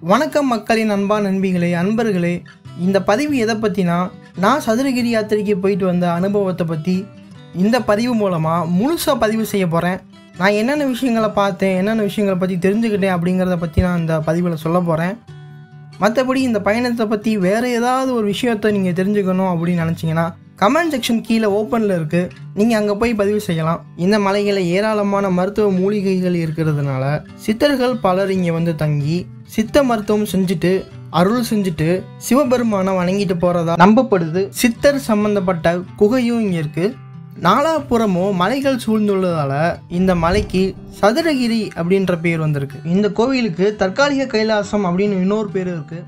வணக்கம் மக்களின் அன்பா நண்பிகளே அன்பர்களே இந்த பதிவு எதை பற்றினா நான் சதுரகிரி யாத்திரைக்கு போயிட்டு வந்த அனுபவத்தை பற்றி இந்த பதிவு மூலமாக முழுசாக பதிவு செய்ய போகிறேன் நான் என்னென்ன விஷயங்களை பார்த்தேன் என்னென்ன விஷயங்களை பற்றி தெரிஞ்சுக்கிட்டேன் அப்படிங்கிறத பற்றி நான் இந்த பதிவில் சொல்ல போகிறேன் மற்றபடி இந்த பயணத்தை பற்றி வேறு ஏதாவது ஒரு விஷயத்தை நீங்கள் தெரிஞ்சுக்கணும் அப்படின்னு நினச்சிங்கன்னா கமெண்ட் செக்ஷன் கீழே ஓப்பனில் இருக்குது நீங்கள் அங்கே போய் பதிவு செய்யலாம் இந்த மலைகளில் ஏராளமான மருத்துவ மூலிகைகள் இருக்கிறதுனால சித்தர்கள் பலர் இங்கே வந்து தங்கி சித்த மருத்துவம் செஞ்சுட்டு அருள் செஞ்சுட்டு சிவபெருமானை வணங்கிட்டு போகிறதா நம்பப்படுது சித்தர் சம்பந்தப்பட்ட குகையும் இங்கே இருக்குது நாலாபுறமும் மலைகள் சூழ்ந்துள்ளதால இந்த மலைக்கு சதுரகிரி அப்படின்ற பேர் வந்திருக்கு இந்த கோவிலுக்கு தற்காலிக கைலாசம் அப்படின்னு இன்னொரு பேர் இருக்கு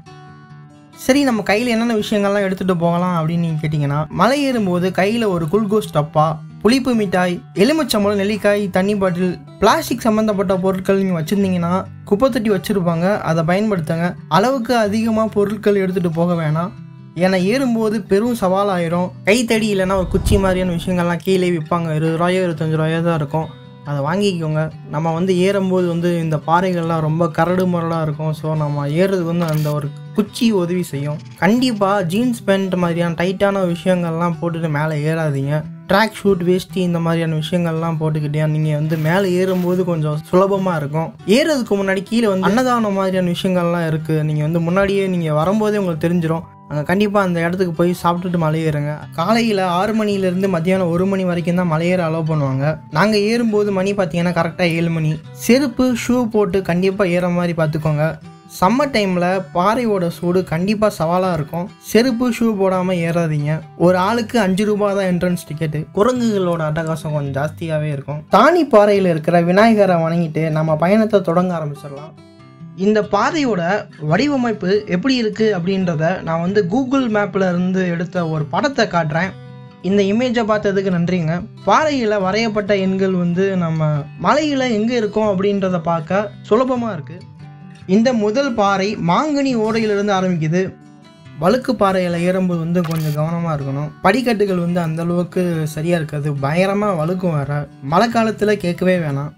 சரி நம்ம கையில் என்னென்ன விஷயங்கள்லாம் எடுத்துகிட்டு போகலாம் அப்படின்னு நீங்கள் கேட்டிங்கன்னா மலை ஏறும்போது கையில் ஒரு குல்கோஸ் டப்பா புளிப்பு மிட்டாய் எலுமிச்சம்பழம் நெல்லிக்காய் தண்ணி பாட்டில் பிளாஸ்டிக் சம்மந்தப்பட்ட பொருட்கள் நீங்கள் வச்சுருந்தீங்கன்னா குப்பை தொட்டி வச்சுருப்பாங்க அதை பயன்படுத்துங்க அளவுக்கு அதிகமாக பொருட்கள் எடுத்துகிட்டு போக வேணாம் ஏன்னா ஏறும்போது பெரும் சவாலாயிரும் கைத்தடி இல்லைன்னா ஒரு குச்சி மாதிரியான விஷயங்கள்லாம் கீழே விற்பாங்க இருபது ரூபாயோ இருபத்தஞ்சு ரூபாயோ தான் இருக்கும் அதை வாங்கிக்கோங்க நம்ம வந்து ஏறும்போது வந்து இந்த பாறைகள்லாம் ரொம்ப கரடு முரடாக இருக்கும் ஸோ நம்ம ஏறுறதுக்கு வந்து அந்த ஒரு குச்சி உதவி செய்யும் கண்டிப்பாக ஜீன்ஸ் பேண்ட் மாதிரியான டைட்டான விஷயங்கள்லாம் போட்டுட்டு மேலே ஏறாதீங்க ட்ராக் ஷூட் வேஷ்டி இந்த மாதிரியான விஷயங்கள்லாம் போட்டுக்கிட்டே நீங்கள் வந்து மேலே ஏறும்போது கொஞ்சம் சுலபமாக இருக்கும் ஏறுறதுக்கு முன்னாடி கீழே வந்து அன்னதானம் மாதிரியான விஷயங்கள்லாம் இருக்குது நீங்கள் வந்து முன்னாடியே நீங்கள் வரும்போதே உங்களுக்கு தெரிஞ்சிடும் அங்கே கண்டிப்பாக அந்த இடத்துக்கு போய் சாப்பிட்டுட்டு மலையேறுங்க காலையில் ஆறு மணிலேருந்து மத்தியானம் ஒரு மணி வரைக்கும் தான் மலையேற அலோவ் பண்ணுவாங்க நாங்கள் ஏறும்போது மணி பார்த்தீங்கன்னா கரெக்டாக ஏழு மணி செருப்பு ஷூ போட்டு கண்டிப்பாக ஏற மாதிரி பார்த்துக்கோங்க சம்மர் டைமில் பாறையோட சூடு கண்டிப்பாக சவாலாக இருக்கும் செருப்பு ஷூ போடாமல் ஏறாதீங்க ஒரு ஆளுக்கு அஞ்சு ரூபா தான் என்ட்ரன்ஸ் டிக்கெட்டு குரங்குகளோட அட்டகாசம் கொஞ்சம் ஜாஸ்தியாகவே இருக்கும் தானி பாறையில் இருக்கிற விநாயகரை வணங்கிட்டு நம்ம பயணத்தை தொடங்க ஆரம்பிச்சிடலாம் இந்த பாதையோட வடிவமைப்பு எப்படி இருக்குது அப்படின்றத நான் வந்து கூகுள் மேப்பில் இருந்து எடுத்த ஒரு படத்தை காட்டுறேன் இந்த இமேஜை பார்த்ததுக்கு நன்றிங்க பாறையில் வரையப்பட்ட எண்கள் வந்து நம்ம மலையில் எங்கே இருக்கோம் அப்படின்றத பார்க்க சுலபமாக இருக்குது இந்த முதல் பாறை மாங்கனி ஓடையிலிருந்து ஆரம்பிக்குது வழுக்கு பாறையில் ஏறும்போது வந்து கொஞ்சம் கவனமாக இருக்கணும் படிக்கட்டுகள் வந்து அந்த அளவுக்கு சரியாக இருக்காது பயங்கரமாக வழுக்கும் வேற மழை காலத்தில் கேட்கவே வேணாம்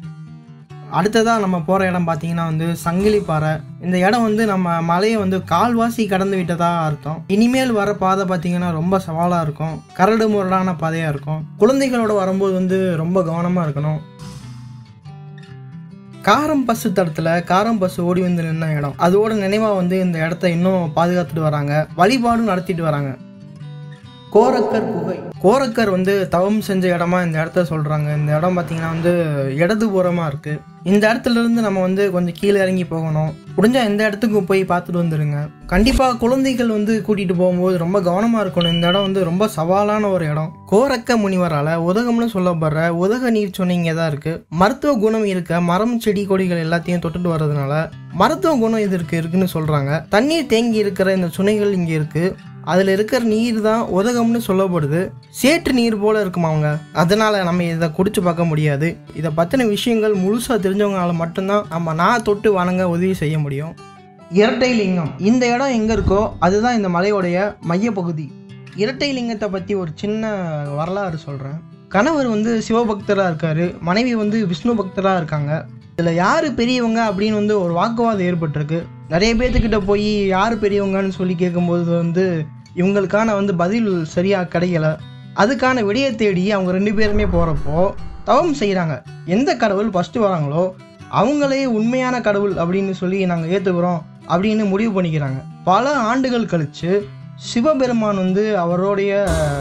அடுத்ததாக நம்ம போகிற இடம் பார்த்தீங்கன்னா வந்து சங்கிலி பாறை இந்த இடம் வந்து நம்ம மலையை வந்து கால்வாசி கடந்து விட்டதா அர்த்தம் இனிமேல் வர பாதை பார்த்தீங்கன்னா ரொம்ப சவாலாக இருக்கும் கரடு முரடான பாதையாக இருக்கும் குழந்தைகளோட வரும்போது வந்து ரொம்ப கவனமாக இருக்கணும் காரம் பசு தடத்துல காரம் பசு ஓடி வந்து நின்ன இடம் அதோட நினைவாக வந்து இந்த இடத்த இன்னும் பாதுகாத்துட்டு வராங்க வழிபாடும் நடத்திட்டு வராங்க கோரக்கர் குகை கோரக்கர் வந்து தவம் செஞ்ச இடமா இந்த இடத்த சொல்றாங்க இந்த இடம் பார்த்தீங்கன்னா வந்து இடதுபுறமா இருக்கு இந்த இடத்துல இருந்து நம்ம வந்து கொஞ்சம் கீழே இறங்கி போகணும் முடிஞ்சா எந்த இடத்துக்கும் போய் பார்த்துட்டு வந்துருங்க கண்டிப்பா குழந்தைகள் வந்து கூட்டிட்டு போகும்போது ரொம்ப கவனமா இருக்கணும் இந்த இடம் வந்து ரொம்ப சவாலான ஒரு இடம் கோரக்க முனிவரால உதகம்னு சொல்லப்படுற உதக நீர் சொன்னீங்க தான் இருக்கு மருத்துவ குணம் இருக்க மரம் செடி கொடிகள் எல்லாத்தையும் தொட்டுட்டு வர்றதுனால மருத்துவ குணம் இதற்கு இருக்குன்னு சொல்றாங்க தண்ணீர் தேங்கி இருக்கிற இந்த சுனைகள் இங்க இருக்கு அதில் இருக்கிற நீர் தான் உதகம்னு சொல்லப்படுது சேற்று நீர் போல இருக்குமா அவங்க அதனால நம்ம இதை குடிச்சு பார்க்க முடியாது இதை பற்றின விஷயங்கள் முழுசாக தெரிஞ்சவங்களால மட்டும்தான் நம்ம நான் தொட்டு வணங்க உதவி செய்ய முடியும் இரட்டை லிங்கம் இந்த இடம் எங்கே இருக்கோ அதுதான் இந்த மலையோடைய மையப்பகுதி இரட்டை லிங்கத்தை பற்றி ஒரு சின்ன வரலாறு சொல்கிறேன் கணவர் வந்து சிவபக்தராக இருக்காரு மனைவி வந்து விஷ்ணு பக்தராக இருக்காங்க இதில் யார் பெரியவங்க அப்படின்னு வந்து ஒரு வாக்குவாதம் ஏற்பட்டிருக்கு நிறைய பேர்த்துக்கிட்ட போய் யார் பெரியவங்கன்னு சொல்லி கேட்கும்போது வந்து இவங்களுக்கான வந்து பதில் சரியாக கிடைக்கல அதுக்கான விடையை தேடி அவங்க ரெண்டு பேருமே போகிறப்போ தவம் செய்கிறாங்க எந்த கடவுள் ஃபஸ்ட்டு வராங்களோ அவங்களே உண்மையான கடவுள் அப்படின்னு சொல்லி நாங்கள் ஏற்றுக்கிறோம் அப்படின்னு முடிவு பண்ணிக்கிறாங்க பல ஆண்டுகள் கழித்து சிவபெருமான் வந்து அவருடைய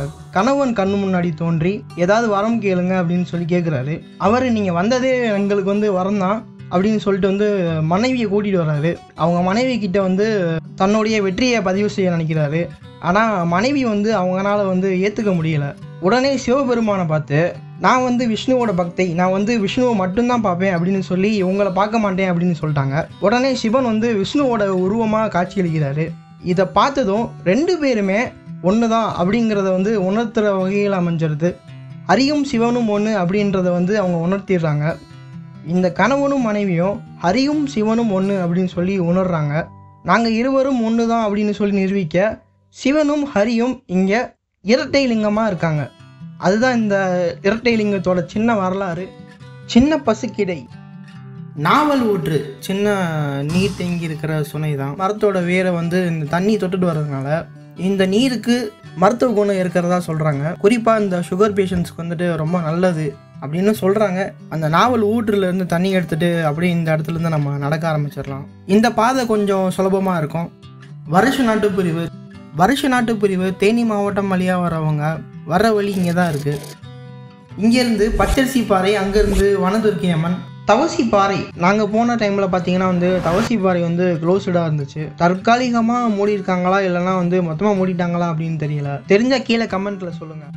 கணவன் கண்ணு முன்னாடி தோன்றி ஏதாவது வரம் கேளுங்க அப்படின்னு சொல்லி கேட்குறாரு அவர் நீங்கள் வந்ததே எங்களுக்கு வந்து வரம் தான் அப்படின்னு சொல்லிட்டு வந்து மனைவியை கூட்டிகிட்டு வர்றாரு அவங்க மனைவி கிட்ட வந்து தன்னுடைய வெற்றியை பதிவு செய்ய நினைக்கிறாரு ஆனால் மனைவி வந்து அவங்களால வந்து ஏற்றுக்க முடியல உடனே சிவபெருமானை பார்த்து நான் வந்து விஷ்ணுவோட பக்தை நான் வந்து விஷ்ணுவை மட்டும்தான் பார்ப்பேன் அப்படின்னு சொல்லி இவங்களை பார்க்க மாட்டேன் அப்படின்னு சொல்லிட்டாங்க உடனே சிவன் வந்து விஷ்ணுவோட உருவமாக காட்சியளிக்கிறாரு இதை பார்த்ததும் ரெண்டு பேருமே ஒன்று தான் அப்படிங்கிறத வந்து உணர்த்துற வகையில் அமைஞ்சிருது ஹரியும் சிவனும் ஒன்று அப்படின்றத வந்து அவங்க உணர்த்திடுறாங்க இந்த கணவனும் மனைவியும் ஹரியும் சிவனும் ஒன்று அப்படின்னு சொல்லி உணர்றாங்க நாங்கள் இருவரும் ஒன்று தான் அப்படின்னு சொல்லி நிரூபிக்க சிவனும் ஹரியும் இங்கே இரட்டை லிங்கமாக இருக்காங்க அதுதான் இந்த இரட்டை லிங்கத்தோட சின்ன வரலாறு சின்ன பசுக்கிடை நாவல் ஊற்று சின்ன நீர் தேங்கி இருக்கிற சுனை தான் மரத்தோட வேரை வந்து இந்த தண்ணி தொட்டுட்டு வர்றதுனால இந்த நீருக்கு மருத்துவ குணம் இருக்கிறதா சொல்கிறாங்க குறிப்பாக இந்த சுகர் பேஷண்ட்ஸ்க்கு வந்துட்டு ரொம்ப நல்லது அப்படின்னு சொல்கிறாங்க அந்த நாவல் ஊற்றுலேருந்து தண்ணி எடுத்துட்டு அப்படியே இந்த இடத்துல இருந்து நம்ம நடக்க ஆரம்பிச்சிடலாம் இந்த பாதை கொஞ்சம் சுலபமாக இருக்கும் வருஷ நாட்டு பிரிவு வருஷ நாட்டு பிரிவு தேனி மாவட்டம் வழியாக வரவங்க வர வழி இங்கே தான் இருக்குது இங்கேருந்து பச்சரிசி பாறை அங்கேருந்து வனதுர்க்கி அம்மன் தவசி பாறை நாங்கள் போன டைமில் பார்த்தீங்கன்னா வந்து தவசி பாறை வந்து க்ளோஸ்டாக இருந்துச்சு தற்காலிகமாக மூடி இருக்காங்களா இல்லைன்னா வந்து மொத்தமாக மூடிட்டாங்களா அப்படின்னு தெரியல தெரிஞ்ச கீழே கமெண்ட்டில் சொல்லுங்கள்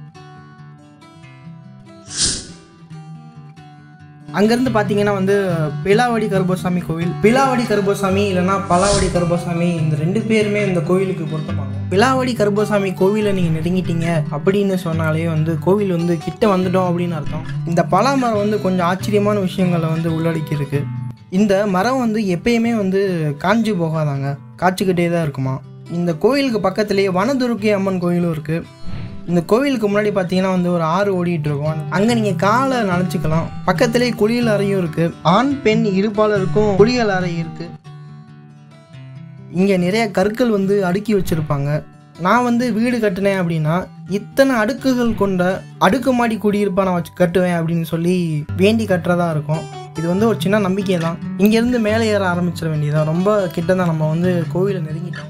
அங்கேருந்து பார்த்தீங்கன்னா வந்து பிலாவடி கருப்பசாமி கோவில் பிலாவடி கருப்பசாமி இல்லைன்னா பலாவடி கருப்பசாமி இந்த ரெண்டு பேருமே இந்த கோவிலுக்கு பொருத்தமாகும் பிலாவடி கருப்பசாமி கோவிலை நீங்கள் நெருங்கிட்டீங்க அப்படின்னு சொன்னாலே வந்து கோவில் வந்து கிட்ட வந்துட்டோம் அப்படின்னு அர்த்தம் இந்த பலா மரம் வந்து கொஞ்சம் ஆச்சரியமான விஷயங்களை வந்து உள்ளடக்கி இருக்கு இந்த மரம் வந்து எப்பயுமே வந்து காஞ்சி போகாதாங்க காய்ச்சிக்கிட்டே தான் இருக்குமா இந்த கோயிலுக்கு பக்கத்துலேயே வனதுர்க்கி அம்மன் கோயிலும் இருக்குது இந்த கோவிலுக்கு முன்னாடி பார்த்தீங்கன்னா வந்து ஒரு ஆறு ஓடிட்டு இருக்கும் அங்கே நீங்கள் காலை நனைச்சிக்கலாம் பக்கத்துலேயே குளியல் அறையும் இருக்குது ஆண் பெண் இருப்பாளருக்கும் குளியல் அறை இருக்குது இங்கே நிறைய கற்கள் வந்து அடுக்கி வச்சுருப்பாங்க நான் வந்து வீடு கட்டினேன் அப்படின்னா இத்தனை அடுக்குகள் கொண்ட அடுக்குமாடி குடியிருப்பா நான் வச்சு கட்டுவேன் அப்படின்னு சொல்லி வேண்டி கட்டுறதா இருக்கும் இது வந்து ஒரு சின்ன நம்பிக்கை தான் இங்கேருந்து மேலே ஏற ஆரம்பிச்சிட வேண்டியதான் ரொம்ப கிட்ட தான் நம்ம வந்து கோவிலை நெருங்கிட்டோம்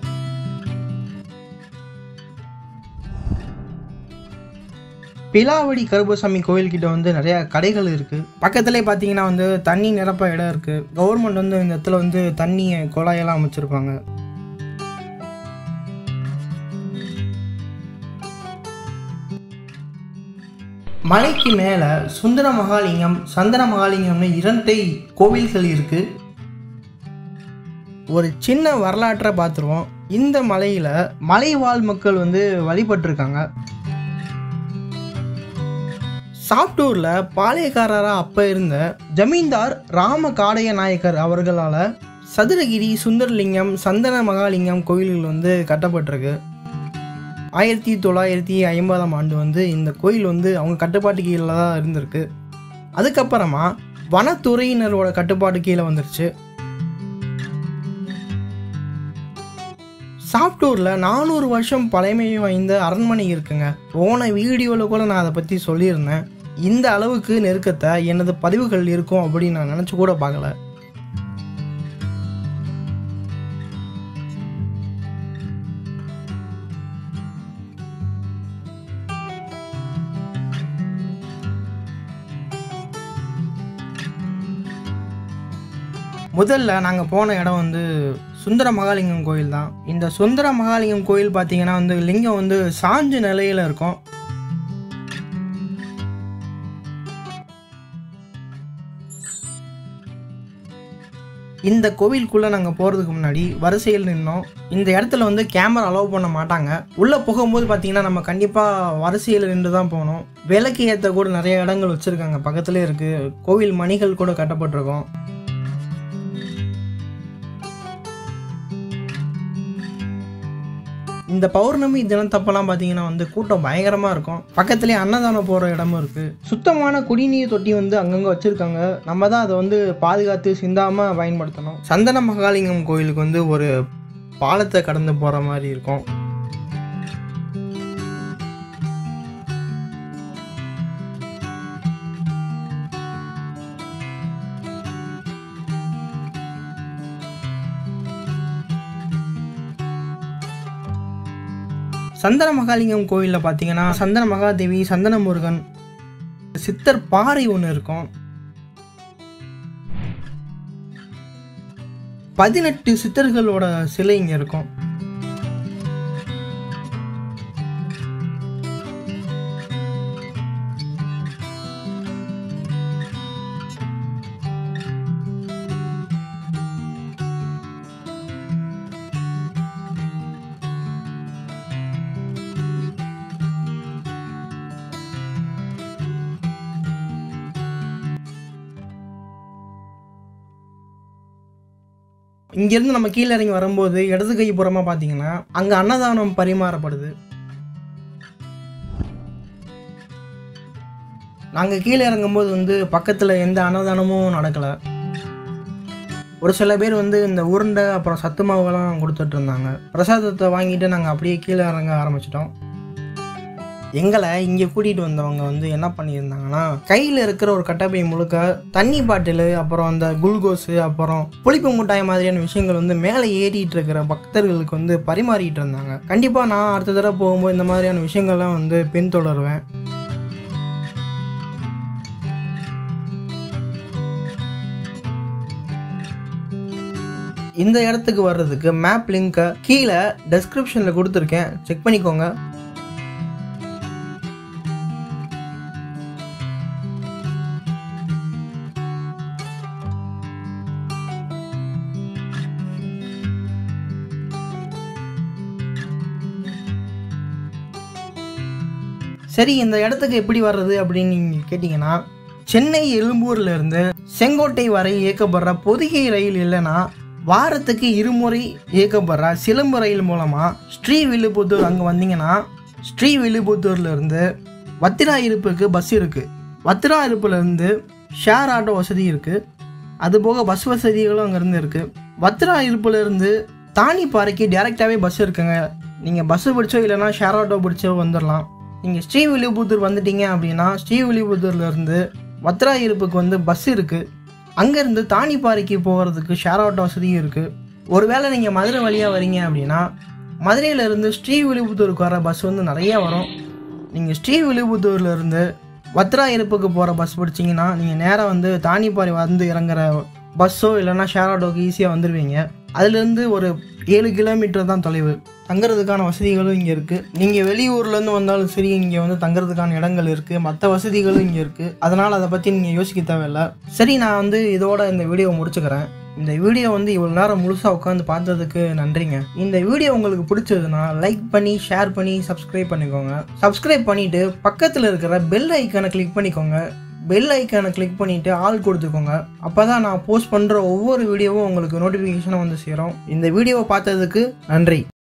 பிலாவடி கருப்பசாமி கோயில்கிட்ட வந்து நிறைய கடைகள் இருக்கு பக்கத்துலேயே பார்த்தீங்கன்னா வந்து தண்ணி நிரப்ப இடம் இருக்கு கவர்மெண்ட் வந்து இந்த இடத்துல வந்து தண்ணி குழாயெல்லாம் அமைச்சிருப்பாங்க மலைக்கு மேலே சுந்தர மகாலிங்கம் சந்தன மகாலிங்கம்னு இரண்டை கோவில்கள் இருக்கு ஒரு சின்ன வரலாற்றை பார்த்துருவோம் இந்த மலையில் மலைவாழ் மக்கள் வந்து வழிபட்டிருக்காங்க சாப்டூரில் பாளையக்காரராக அப்போ இருந்த ஜமீன்தார் ராம காடைய நாயக்கர் அவர்களால் சதுரகிரி சுந்தரலிங்கம் சந்தன மகாலிங்கம் கோயில்கள் வந்து கட்டப்பட்டிருக்கு ஆயிரத்தி தொள்ளாயிரத்தி ஐம்பதாம் ஆண்டு வந்து இந்த கோயில் வந்து அவங்க கட்டுப்பாட்டு கீழே தான் இருந்திருக்கு அதுக்கப்புறமா வனத்துறையினரோட கட்டுப்பாட்டு கீழே வந்துருச்சு சாப்டூரில் நானூறு வருஷம் பழமை வாய்ந்த அரண்மனை இருக்குங்க போன வீடியோவில் கூட நான் அதை பற்றி சொல்லியிருந்தேன் இந்த அளவுக்கு நெருக்கத்தை எனது பதிவுகள் இருக்கும் அப்படின்னு நான் நினச்சி கூட பார்க்கல முதல்ல நாங்கள் போன இடம் வந்து சுந்தர மகாலிங்கம் கோயில் தான் இந்த சுந்தர மகாலிங்கம் கோயில் பார்த்தீங்கன்னா வந்து லிங்கம் வந்து சாஞ்ச நிலையில் இருக்கும் இந்த கோவிலுக்குள்ளே நாங்கள் போகிறதுக்கு முன்னாடி வரிசையில் நின்னோம் இந்த இடத்துல வந்து கேமரா அலோவ் பண்ண மாட்டாங்க உள்ளே போகும்போது பார்த்தீங்கன்னா நம்ம கண்டிப்பாக வரிசையில் நின்று தான் போகணும் விளக்கு ஏற்ற கூட நிறைய இடங்கள் வச்சுருக்காங்க பக்கத்துலேயே இருக்குது கோவில் மணிகள் கூட கட்டப்பட்டிருக்கும் இந்த பௌர்ணமி தினத்தப்பெல்லாம் பார்த்தீங்கன்னா வந்து கூட்டம் பயங்கரமாக இருக்கும் பக்கத்துலேயே அன்னதானம் போகிற இடமும் இருக்குது சுத்தமான குடிநீர் தொட்டி வந்து அங்கங்கே வச்சுருக்காங்க நம்ம தான் அதை வந்து பாதுகாத்து சிந்தாமல் பயன்படுத்தணும் சந்தன மகாலிங்கம் கோயிலுக்கு வந்து ஒரு பாலத்தை கடந்து போகிற மாதிரி இருக்கும் சந்தன மகாலிங்கம் கோயிலில் பார்த்தீங்கன்னா சந்தன மகாதேவி சந்தன முருகன் சித்தர் பாறை ஒன்று இருக்கும் பதினெட்டு சித்தர்களோட சிலை இங்கே இருக்கும் இங்கேருந்து நம்ம கீழே இறங்கி வரும்போது இடது கை புறமா பார்த்தீங்கன்னா அங்கே அன்னதானம் பரிமாறப்படுது நாங்கள் கீழே இறங்கும்போது வந்து பக்கத்தில் எந்த அன்னதானமும் நடக்கலை ஒரு சில பேர் வந்து இந்த உருண்டை அப்புறம் சத்து மாவுலாம் கொடுத்துட்டு இருந்தாங்க பிரசாதத்தை வாங்கிட்டு நாங்கள் அப்படியே கீழே இறங்க ஆரம்பிச்சிட்டோம் எங்களை இங்கே கூட்டிகிட்டு வந்தவங்க வந்து என்ன பண்ணியிருந்தாங்கன்னா கையில் இருக்கிற ஒரு கட்டப்பை முழுக்க தண்ணி பாட்டில் அப்புறம் அந்த குளுக்கோஸு அப்புறம் புளிப்பு முட்டாய் மாதிரியான விஷயங்கள் வந்து மேலே ஏறிட்டு இருக்கிற பக்தர்களுக்கு வந்து பரிமாறிட்டு இருந்தாங்க கண்டிப்பாக நான் அடுத்த தடவை போகும்போது இந்த மாதிரியான விஷயங்கள்லாம் வந்து பின்தொடருவேன் இந்த இடத்துக்கு வர்றதுக்கு மேப் லிங்க்கை கீழே டெஸ்கிரிப்ஷனில் கொடுத்துருக்கேன் செக் பண்ணிக்கோங்க சரி இந்த இடத்துக்கு எப்படி வர்றது அப்படின்னு நீங்கள் கேட்டிங்கன்னா சென்னை எழும்பூர்ல இருந்து செங்கோட்டை வரை இயக்கப்படுற பொதிகை ரயில் இல்லைன்னா வாரத்துக்கு இருமுறை இயக்கப்படுற சிலம்பு ரயில் மூலமாக ஸ்ரீவில்லிபுத்தூர் அங்கே வந்தீங்கன்னா ஸ்ரீவில்லிபுத்தூர்ல இருந்து வத்திரா இருப்புக்கு பஸ் இருக்குது வத்திரா இருப்புலேருந்து ஷேர் ஆட்டோ வசதி இருக்குது அது போக பஸ் வசதிகளும் அங்கேருந்து இருக்குது வத்திரா இருப்புலேருந்து தானிப்பாறைக்கு டேரெக்டாகவே பஸ் இருக்குங்க நீங்கள் பஸ்ஸு பிடிச்சோ இல்லைன்னா ஷேர் ஆட்டோ பிடிச்சோ வந்துடலாம் நீங்கள் ஸ்ரீவில்லிபுத்தூர் வந்துட்டீங்க அப்படின்னா ஸ்ரீவில்லிபுத்தூர்லேருந்து வத்ரா இருப்புக்கு வந்து பஸ் இருக்குது அங்கேருந்து தானிப்பாறைக்கு போகிறதுக்கு ஷேர் ஆட்டோ வசதியும் இருக்குது ஒருவேளை நீங்கள் மதுரை வழியாக வரீங்க அப்படின்னா மதுரையிலேருந்து ஸ்ரீவில்லிபுத்தூருக்கு வர பஸ் வந்து நிறைய வரும் நீங்கள் ஸ்ரீவில்லிபுத்தூர்லேருந்து வத்ரா இருப்புக்கு போகிற பஸ் பிடிச்சிங்கன்னா நீங்கள் நேராக வந்து தானிப்பாறை வந்து இறங்குற பஸ்ஸோ இல்லைன்னா ஷேர் ஆட்டோக்கு ஈஸியாக வந்துடுவீங்க அதுலேருந்து ஒரு ஏழு கிலோமீட்டர் தான் தொலைவு தங்குறதுக்கான வசதிகளும் இங்கே இருக்குது நீங்கள் வெளியூர்லேருந்து வந்தாலும் சரி இங்கே வந்து தங்குறதுக்கான இடங்கள் இருக்குது மற்ற வசதிகளும் இங்கே இருக்குது அதனால் அதை பற்றி நீங்கள் யோசிக்க தேவையில்ல சரி நான் வந்து இதோட இந்த வீடியோ முடிச்சுக்கிறேன் இந்த வீடியோ வந்து இவ்வளோ நேரம் முழுசாக உட்காந்து பார்த்ததுக்கு நன்றிங்க இந்த வீடியோ உங்களுக்கு பிடிச்சதுன்னா லைக் பண்ணி ஷேர் பண்ணி சப்ஸ்கிரைப் பண்ணிக்கோங்க சப்ஸ்கிரைப் பண்ணிவிட்டு பக்கத்தில் இருக்கிற பெல் ஐக்கானை கிளிக் பண்ணிக்கோங்க பெல் ஐக்கானை கிளிக் பண்ணிவிட்டு ஆல் கொடுத்துக்கோங்க அப்போ தான் நான் போஸ்ட் பண்ணுற ஒவ்வொரு வீடியோவும் உங்களுக்கு நோட்டிஃபிகேஷனாக வந்து சேரும் இந்த வீடியோவை பார்த்ததுக்கு நன்றி